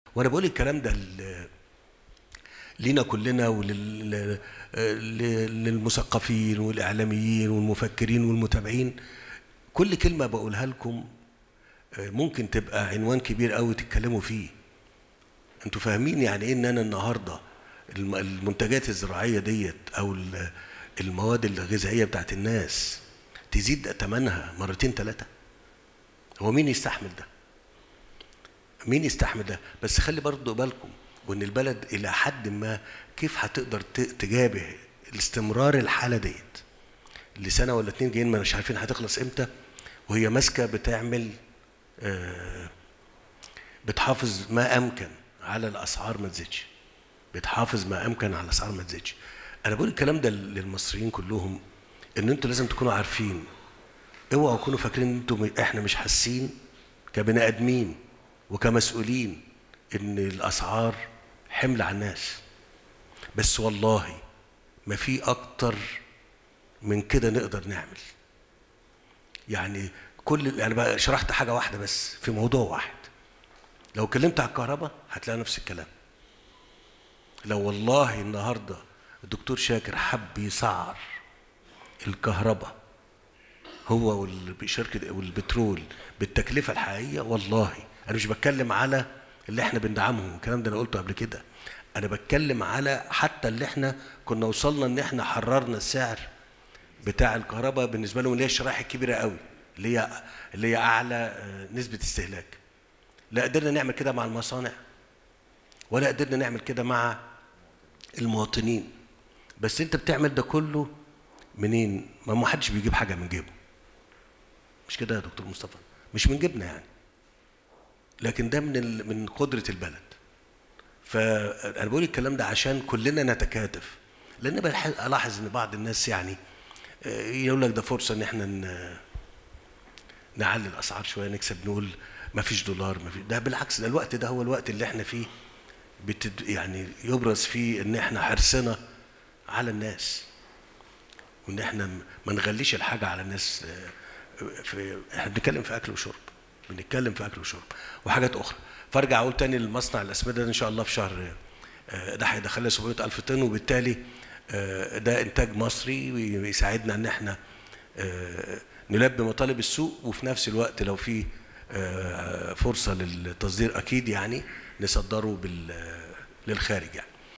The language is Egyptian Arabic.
وانا بقول الكلام ده لينا كلنا وللمثقفين والاعلاميين والمفكرين والمتابعين كل كلمه بقولها لكم ممكن تبقى عنوان كبير قوي تتكلموا فيه انتوا فاهمين يعني ايه ان انا النهارده المنتجات الزراعيه ديت او المواد الغذائيه بتاعت الناس تزيد ثمنها مرتين ثلاثه هو مين يستحمل ده مين يستحمل ده بس خلي برضه بالكم وان البلد الى حد ما كيف هتقدر تجابه الاستمرار الحاله ديت لسنه ولا اتنين جايين ما مش عارفين هتخلص امتى وهي ماسكه بتعمل آه بتحافظ ما امكن على الاسعار ما تزيدش بتحافظ ما امكن على الاسعار ما تزيدش انا بقول الكلام ده للمصريين كلهم ان انتوا لازم تكونوا عارفين اوعوا تكونوا فاكرين ان انتوا احنا مش حاسين كبني ادمين وكمسؤولين ان الاسعار حمل على الناس بس والله ما في اكتر من كده نقدر نعمل يعني كل انا بقى شرحت حاجه واحده بس في موضوع واحد لو اتكلمت على الكهرباء هتلاقي نفس الكلام لو والله النهارده الدكتور شاكر حب يسعر الكهرباء هو والشركه والبترول بالتكلفه الحقيقيه والله انا مش بتكلم على اللي احنا بندعمهم الكلام ده انا قلته قبل كده انا بتكلم على حتى اللي احنا كنا وصلنا ان احنا حررنا السعر بتاع الكهرباء بالنسبه لهم اللي هي الشرائح الكبيره قوي اللي هي اللي هي اعلى نسبه استهلاك لا قدرنا نعمل كده مع المصانع ولا قدرنا نعمل كده مع المواطنين بس انت بتعمل ده كله منين ما ما حدش بيجيب حاجه من جيبه مش كده يا دكتور مصطفى مش من جيبنا يعني لكن ده من من قدره البلد فانا بقول الكلام ده عشان كلنا نتكاتف لان الاحظ ان بعض الناس يعني يقول لك ده فرصه ان احنا نعلي الاسعار شويه نكسب نقول ما فيش دولار ما فيش ده بالعكس ده الوقت ده هو الوقت اللي احنا فيه بتد يعني يبرز فيه ان احنا حرصنا على الناس وان احنا ما نغليش الحاجه على الناس في احنا بنتكلم في اكل وشرب بنتكلم في اكل وشرب وحاجات اخرى فارجع اقول تاني المصنع الاسمده ده ان شاء الله في شهر ده هيدخل لنا 700 الف طن وبالتالي ده انتاج مصري ويساعدنا ان احنا نلبي مطالب السوق وفي نفس الوقت لو في فرصه للتصدير اكيد يعني نصدره للخارج يعني